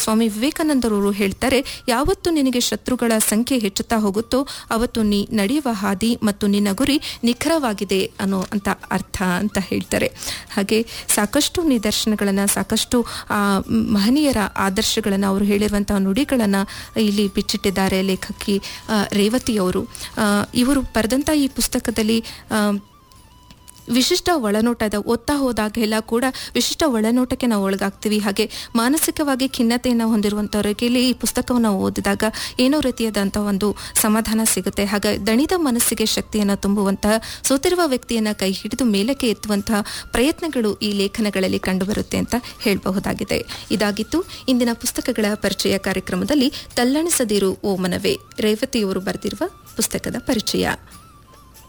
ಸ್ವಾಮಿ ವಿವೇಕಾನಂದರವರು ಹೇಳ್ತಾರೆ ಯಾವತ್ತು ನಿನಗೆ ಶತ್ರುಗಳ ಸಂಖ್ಯೆ ಹೆಚ್ಚುತ್ತಾ ಹೋಗುತ್ತೋ ಅವತ್ತು ನೀ ನಡೆಯುವ ಹಾದಿ ಮತ್ತು ನಿನ್ನ ಗುರಿ ನಿಖರವಾಗಿದೆ ಅನ್ನೋ ಅಂತ ಅರ್ಥ ಅಂತ ಹೇಳ್ತಾರೆ ಹಾಗೆ ಸಾಕಷ್ಟು ನಿದರ್ಶನಗಳನ್ನು ಸಾಕಷ್ಟು ಆ, ಮಹನೀಯರ ಆದರ್ಶಗಳನ್ನು ಅವರು ಹೇಳಿರುವಂತಹ ನುಡಿಗಳನ್ನು ಇಲ್ಲಿ ಬಿಚ್ಚಿಟ್ಟಿದ್ದಾರೆ ಲೇಖಕಿ ಆ, ರೇವತಿಯವರು ಆ, ಇವರು ಬರೆದಂಥ ಈ ಪುಸ್ತಕದಲ್ಲಿ ಆ, ವಿಶಿಷ್ಟ ಒಳನೋಟದ ಓದ್ತಾ ಹೋದಾಗೆಲ್ಲ ಕೂಡ ವಿಶಿಷ್ಟ ಒಳನೋಟಕ್ಕೆ ನಾವು ಒಳಗಾಗ್ತೀವಿ ಹಾಗೆ ಮಾನಸಿಕವಾಗಿ ಖಿನ್ನತೆಯನ್ನು ಹೊಂದಿರುವಂಥವರಿಗೆ ಈ ಪುಸ್ತಕವನ್ನು ಓದಿದಾಗ ಏನೋ ರೀತಿಯಾದಂಥ ಒಂದು ಸಮಾಧಾನ ಸಿಗುತ್ತೆ ಹಾಗೆ ದಣಿದ ಮನಸ್ಸಿಗೆ ಶಕ್ತಿಯನ್ನು ತುಂಬುವಂತಹ ಸೋತಿರುವ ವ್ಯಕ್ತಿಯನ್ನು ಕೈ ಹಿಡಿದು ಮೇಲಕ್ಕೆ ಎತ್ತುವಂತಹ ಪ್ರಯತ್ನಗಳು ಈ ಲೇಖನಗಳಲ್ಲಿ ಕಂಡುಬರುತ್ತೆ ಅಂತ ಹೇಳಬಹುದಾಗಿದೆ ಇದಾಗಿತ್ತು ಇಂದಿನ ಪುಸ್ತಕಗಳ ಪರಿಚಯ ಕಾರ್ಯಕ್ರಮದಲ್ಲಿ ತಲ್ಲಣಿಸದಿರು ಓ ಮನವೇ ರೇವತಿಯವರು ಬರೆದಿರುವ ಪುಸ್ತಕದ ಪರಿಚಯ